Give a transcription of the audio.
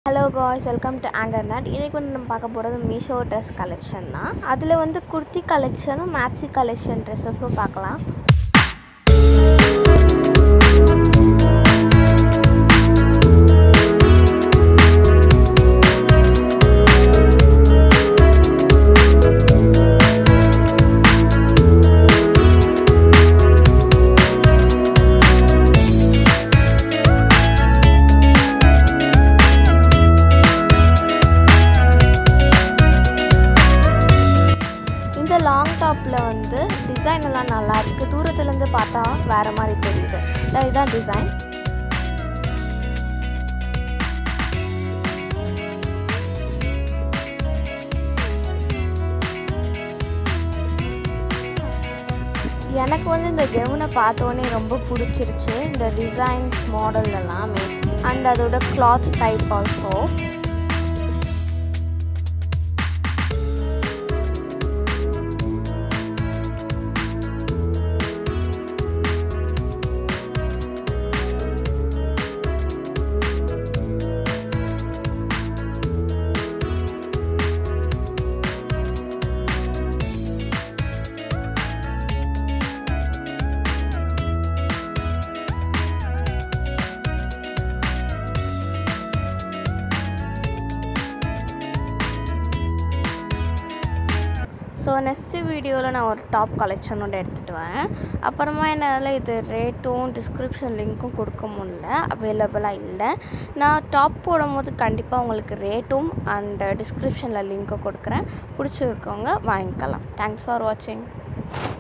hello guys welcome to anchor nut இன்றைக்கி வந்து நம்ம பார்க்க போகிறது மீஷோ ட்ரெஸ் கலெக்ஷன் தான் அதில் வந்து குர்த்தி கலெக்ஷனும் மேக்ஸி கலெக்ஷன் ட்ரெஸ்ஸஸும் பார்க்கலாம் இந்த லாங் டாப்பில் வந்து டிசைன் எல்லாம் நல்லா இருக்குது தூரத்துலேருந்து பார்த்தா வேறு மாதிரி தெரியுது இதுதான் டிசைன் எனக்கு வந்து இந்த கெவுனை பார்த்தோன்னே ரொம்ப பிடிச்சிருச்சு இந்த டிசைன்ஸ் மாடல் எல்லாமே அண்ட் அதோட cloth type also so next வீடியோவில் நான் ஒரு டாப் கலெக்ஷனோட எடுத்துகிட்டு வரேன் அப்புறமா என்னால் இது ரேட்டும் டிஸ்கிரிப்ஷன் லிங்க்கும் கொடுக்க முடியல அவைலபிளாக இல்லை நான் டாப் போடும்போது கண்டிப்பாக உங்களுக்கு ரேட்டும் அண்ட் டிஸ்கிரிப்ஷனில் லிங்க்கும் கொடுக்குறேன் பிடிச்சிருக்கவங்க வாங்கிக்கலாம் தேங்க்ஸ் ஃபார் வாட்சிங்